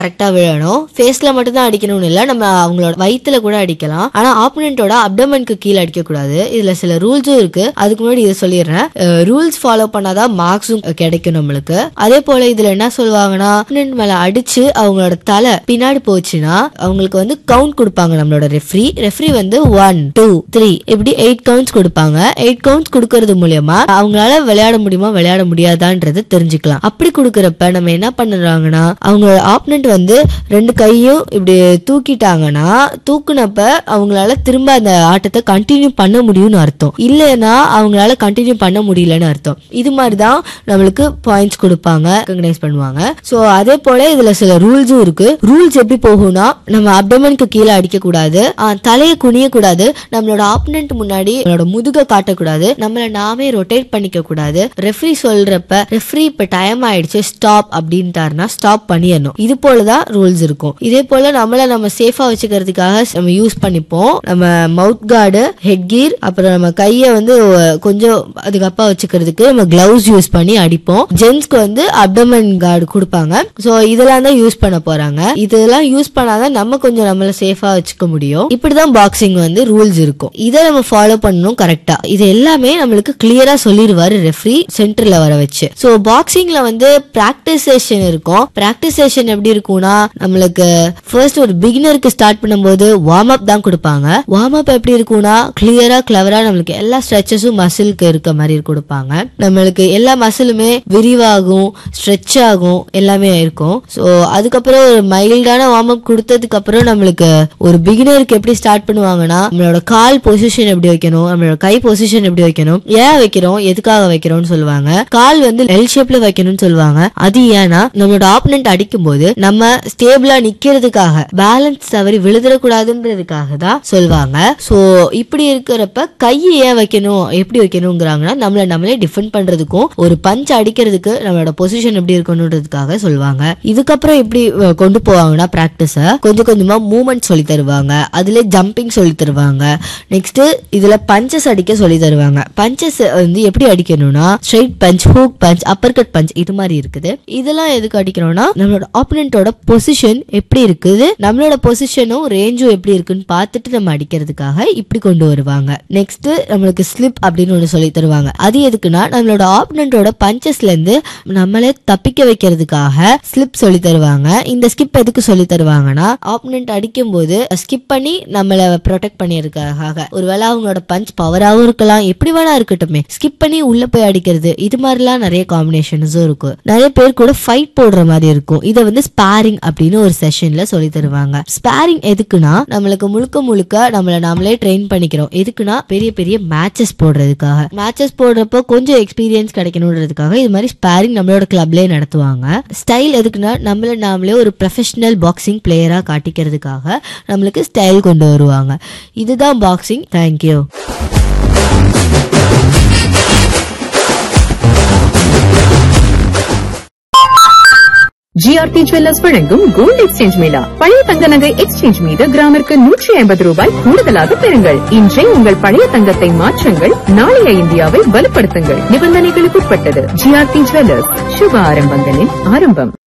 கரெக்டா விழணும் ஃபேஸ்ல மட்டும் தான் அடிக்கணும்னு இல்ல நம்ம அவங்களோட வயித்துல கூட அடிக்கலாம் ஆனா ஆப்போனண்டோட அப்டமனுக்கு கீழே அடிக்க கூடாது இதுல சில ரூல்ஸும் இருக்கு அதுக்கு முன்னாடி இதை சொல்லிடுறேன் ரூல்ஸ் ஃபாலோ பண்ணாதான் மார்க்ஸும் கிடைக்கும் நம்மளுக்கு அதே போல இதுல என்ன சொல்லுவாங்கன்னா opponent மேல அடிச்சு அவங்களோட தலை பின்னாடி போச்சுன்னா அவங்களுக்கு வந்து கவுண்ட் கொடுப்பாங்க நம்மளோட ரெஃப்ரி ரெஃப்ரி வந்து ஒன் டூ த்ரீ இப்படி எயிட் கவுண்ட்ஸ் கொடுப்பாங்க எயிட் கவுண்ட்ஸ் கொடுக்கறது மூலியமா அவங்களால விளையாட முடியுமா விளையாட முடியாதான்றது தெரிஞ்சுக்கலாம் அப்படி கொடுக்கறப்ப நம்ம என்ன பண்ணுறாங்கன்னா அவங்க ஆப்னண்ட் வந்து ரெண்டு கையும் இப்படி தூக்கிட்டாங்கன்னா தூக்குனப்ப அவங்களால திரும்ப அந்த ஆட்டத்தை கண்டினியூ பண்ண முடியும்னு அர்த்தம் இல்லைன்னா அவங்களால கண்டினியூ பண்ண முடியலன்னு அர்த்தம் இது மாதிரி தான் நம்மளுக்கு பாயிண்ட்ஸ் கொடுப்பாங்க ரெகனைஸ் பண்ணுவாங்க ஸோ அதே போல இதுல சில ரூல்ஸும் இருக்கு ரூல்ஸ் எப்படி போகும்னா நம்ம அப்டமனுக்கு கீழே அடிக்க கூடாது ஆஹ், தலையை குனிய கூடாது நம்மளோட ஆப்பனண்ட் முன்னாடி நம்மளோட முதுக காட்டக்கூடாது நம்மள நாமே ரொட்டேட் பண்ணிக்க கூடாது ரெஃப்ரி சொல்றப்ப ரெஃப்ரி இப்ப டைம் ஆயிடுச்சு ஸ்டாப் அப்படின்ட்டாருன்னா ஸ்டாப் பண்ணிடணும் இது போலதான் ரூல்ஸ் இருக்கும் இதே போல நம்மள நம்ம சேஃபா வச்சுக்கிறதுக்காக நம்ம யூஸ் பண்ணிப்போம் நம்ம மவுத் கார்டு ஹெட் கீர் அப்புறம் நம்ம கையை வந்து அஹ், கொஞ்சம் அதுக்கப்பா வச்சுக்கிறதுக்கு நம்ம கிளவுஸ் யூஸ் பண்ணி அடிப்போம் ஜென்ஸ்க்கு வந்து அப்டமன் கார்டு கொடுப்பாங்க ஸோ இதெல்லாம் தான் யூஸ் பண்ண போறாங்க இதெல்லாம் யூஸ் பண்ணாதான் நம்ம கொஞ்சம் நம்மள சேஃபா வச்சுக்க முடியும் இப்படிதான் பாக்ஸிங் வந்து ரூல்ஸ் இருக்கும் இதை நம்ம ஃபாலோ பண்ணணும் கரெக்டா இது எல்லாமே நம்மளுக்கு கிளியரா சொல்லிடுவாரு ரெஃப்ரி சென்டர்ல வர வச்சு ஸோ பாக்ஸிங்ல வந்து பிராக்டிஸ் செஷன் இருக்கும் பிராக்டிஸ் செஷன் எப்படி இருக்கும்னா நம்மளுக்கு ஃபர்ஸ்ட் ஒரு பிகினருக்கு ஸ்டார்ட் பண்ணும்போது வார்ம் அப் தான் கொடுப்பாங்க வார்ம் அப் எப்படி இருக்கும்னா கிளியரா கிளவரா நம்மளுக்கு எல்லா ஸ்ட்ரெச்சஸும் மசிலுக்கு இருக்க மாதிரி கொடுப்பாங்க நம்மளுக்கு எல்லா மசிலுமே விரிவாகும் ஸ்ட்ரெச் ஆகும் எல்லாமே இருக்கும் ஸோ அதுக்கப்புறம் ஒரு மைல்டான வார்ம் அப் கொடுத்ததுக்கு அப்புறம் நம்மளுக்கு ஒரு பிகினருக்கு எப்படி ஸ்டார்ட் பண்ணுவாங்கன்னா நம்மளோட கால் பொசிஷன் எப்படி வைக்கணும் நம்மளோட கை பொசிஷன் எப்படி வைக்கணும் ஏன் வைக்கிறோம் எதுக்காக வைக்கிறோம்னு சொல்லுவாங்க கால் வந்து எல் ஷேப்ல வைக்கணும்னு சொல்லுவாங்க அது ஏன்னா நம்மளோட ஆப்பனண்ட் அடிக்கும் போது நம்ம ஸ்டேபிளா நிக்கிறதுக்காக பேலன்ஸ் தவறி விழுதுறக்கூடாதுன்றதுக்காக தான் சொல்லுவாங்க சோ இப்படி இருக்கிறப்ப கையை ஏன் வைக்கணும் எப்படி வைக்கணுங்கிறாங்கன்னா நம்மள நம்மளே டிஃபெண்ட் பண்றதுக்கும் ஒரு பஞ்ச் அடிக்கிறதுக்கு நம்மளோட பொசிஷன் எப்படி இருக்கணுன்றதுக்காக சொல்லுவாங்க இதுக்கப்புறம் எப்படி அஹ், கொண்டு போவாங்கன்னா பிராக்டிஸ கொஞ்சம் கொஞ்சமா மூவ்மெண்ட் சொல்லி தருவாங்க அதுல ஜம்பிங் சொல்லி தருவாங்க நெக்ஸ்ட் இதுல பஞ்சஸ் அடிக்க சொல்லி தருவாங்க பஞ்சஸ் வந்து எப்படி அடிக்கணும்னா straight punch hook punch uppercut punch இது மாதிரி இருக்குது இதெல்லாம் எதுக்கு அடிக்கணும்னா நம்மளோட ஆப்பனண்டோட பொசிஷன் எப்படி இருக்குது நம்மளோட பொசிஷனும் ரேஞ்சும் எப்படி இருக்குன்னு பார்த்துட்டு நம்ம அடிக்கிறதுக்காக இப்படி கொண்டு வருவாங்க நெக்ஸ்ட் நம்மளுக்கு ஸ்லிப் அப்படின்னு ஒன்று சொல்லி தருவாங்க அது எதுக்குன்னா நம்மளோட ஆப்பனண்டோட பஞ்சஸ்ல இருந்து நம்மளே தப்பிக்க வைக்கிறதுக்காக ஸ்லிப் சொல்லி தருவாங்க இந்த ஸ்கிப் எதுக்கு சொல்லி தருவாங்கன்னா ஆப்பனண்ட் அடிக்கும் போது ஸ்கிப் பண்ணி நம்மள ப்ரொடெக்ட் பண்ணியிருக்காக ஒருவேளை அவங்களோட பஞ்ச் பவராகவும் இருக்கலாம் எப்படி வேணா இருக்கட்டுமே ஸ்கிப் பண்ணி உள்ள போய் அடிக்கிறது இது மாதிரிலாம் நிறைய காம்பினேஷன்ஸும் இருக்கும் நிறைய பேர் கூட ஃபைட் போடுற மாதிரி இருக்கும் இதை வந்து ஸ்பாரிங் அப்படின்னு ஒரு செஷன்ல சொல்லி தருவாங்க ஸ்பாரிங் எதுக்குன்னா நம்மளுக்கு முழுக்க முழுக்க நம்மள நாமளே ட்ரெயின் பண்ணிக்கிறோம் எதுக்குன்னா பெரிய பெரிய மேட்சஸ் போடுறதுக்காக மேட்சஸ் போடுறப்போ கொஞ்சம் எக்ஸ்பீரியன்ஸ் கிடைக்கணுன்றதுக்காக இது மாதிரி ஸ்பாரிங் நம்மளோட கிளப்லயே நடத்துவாங்க ஸ்டைல் எதுக்குன்னா நம்மள நாமளே ஒரு ப்ரொஃபஷனல் பாக்ஸிங் பிளேயரா காட்டிக்கிறதுக்காக நம்மளுக்கு ஸ்டைல் கொண்டு வருவாங்க இதுதான் பாக்ஸிங் தேங்க்யூ ஜிஆர்டி ஜுவல்லர்ஸ் வழங்கும் கோல்ட் எக்ஸ்சேஞ்ச் மேளா பழைய தங்க நகை எக்ஸ்சேஞ்ச் மீது கிராமிற்கு நூற்றி ஐம்பது ரூபாய் கூடுதலாக பெறுங்கள் இன்றே உங்கள் பழைய தங்கத்தை மாற்றுங்கள் நாளைய இந்தியாவை வலுப்படுத்துங்கள் நிபந்தனைகளுக்குட்பட்டது ஜிஆர்டி ஜுவல்லர்ஸ் சுப ஆரம்பங்களின் ஆரம்பம்